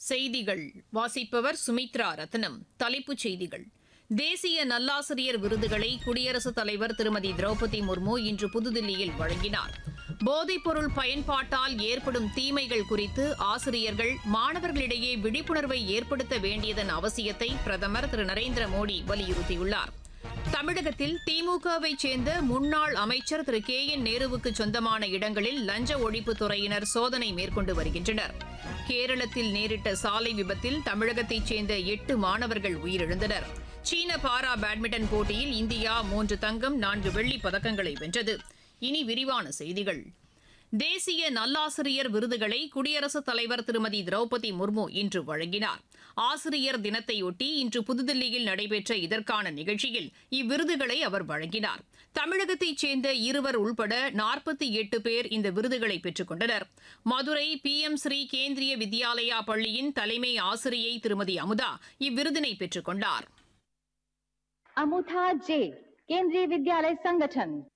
செய்திகள் வாசிப்பவர் சுமித்ரா ரத்னம் தலைப்புச் செய்திகள் தேசிய நல்லாசிரியர் விருதுகளை குடியரசுத் தலைவர் திருமதி திரௌபதி முர்மு இன்று புதுதில்லியில் வழங்கினார் போதைப்பொருள் பயன்பாட்டால் ஏற்படும் தீமைகள் குறித்து ஆசிரியர்கள் மாணவர்களிடையே விழிப்புணர்வை ஏற்படுத்த வேண்டியதன் அவசியத்தை பிரதமர் திரு நரேந்திர மோடி வலியுறுத்தியுள்ளார் தமிழகத்தில் திமுகவை சேர்ந்த முன்னாள் அமைச்சர் திரு கே என் நேருவுக்கு சொந்தமான இடங்களில் லஞ்ச ஒழிப்புத் துறையினர் சோதனை மேற்கொண்டு வருகின்றனர் கேரளத்தில் நேரிட்ட சாலை விபத்தில் தமிழகத்தைச் சேர்ந்த எட்டு மாணவர்கள் உயிரிழந்தனர் சீன பாரா பேட்மிண்டன் போட்டியில் இந்தியா மூன்று தங்கம் நான்கு வெள்ளிப் பதக்கங்களை வென்றது இனி விரிவான செய்திகள் தேசிய நல்லாசிரியர் விருதுகளை குடியரசுத் தலைவர் திருமதி திரௌபதி முர்மு இன்று வழங்கினார் ஆசிரியர் தினத்தையொட்டி இன்று புதுதில்லியில் நடைபெற்ற இதற்கான நிகழ்ச்சியில் இவ்விருதுகளை அவர் வழங்கினார் தமிழகத்தைச் சேர்ந்த இருவர் உள்பட நாற்பத்தி எட்டு பேர் இந்த விருதுகளை பெற்றுக் கொண்டனர் மதுரை பி எம் ஸ்ரீ கேந்திரிய வித்யாலயா பள்ளியின் தலைமை ஆசிரியை திருமதி அமுதா இவ்விருதினை பெற்றுக் கொண்டார் अमुथा जे केंद्रीय विद्यालय संगठन